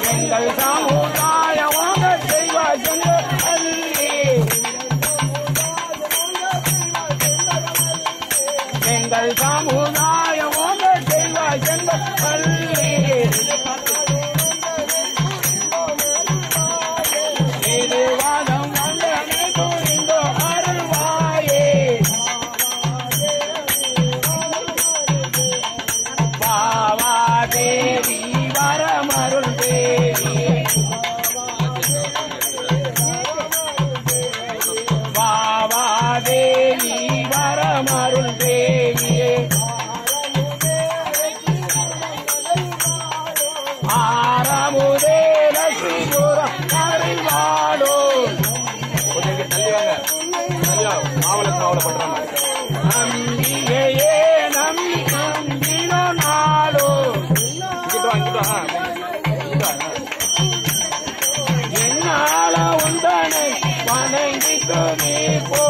எங்கள் சமுதாய வாங்க செய்வ செங்கல்லி எங்கள் சமுதாய வாங்க செய்வ செங்கல்லி இது வாதம் வந்தனை புரிந்தோ அருள்வாயே பாவா தேவி வரமருள் தேவி பாவா தேவி வரமருள் தேவியே ஆரமுதே லட்சுமிபுரம் அறிவாளோ கொஞ்சம் இங்க தள்ளி வாங்க தள்ளி வாங்க மாவளத்து மாவளம் பண்றாங்க நம்பிக்கையே நம்பி நம்பினோ நாளோ இங்கிட்டு வா இங்கிட்டு வா ஆ, இங்கிட்டு வா ஆ. என்னால உந்தனை வணங்கிட்டு நீ போ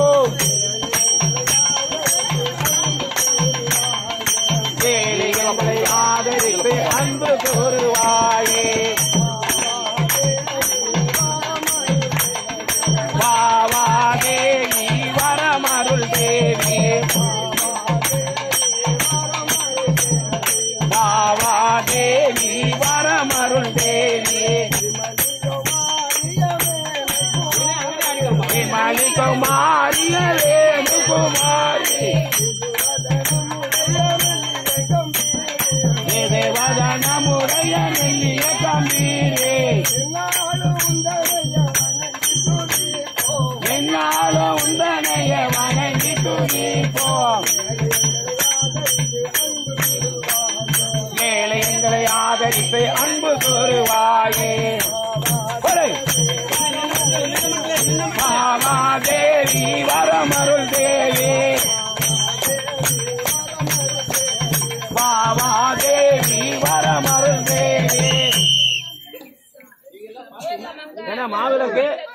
ஏழைகளை ஆதரித்து அன்பு கூறுவாயே பாவா தேவி வரமருள் தேவி பாவா தேவி வரமருள் தேவி விமலி குமாரிய வேணு குமாரி இது வதன முறைய நெல்லிய கம்பீரே என்னாலும் உந்தனைய வணங்கி துணிப்போம் ஏழைகளை ஆதரித்து அன்பு கூறுவாயே கொடை. மாமா தேவி வரமருள் தேவி பாபா தேவி வரமருள் தேவி ஏன்னா மாவிளக்கு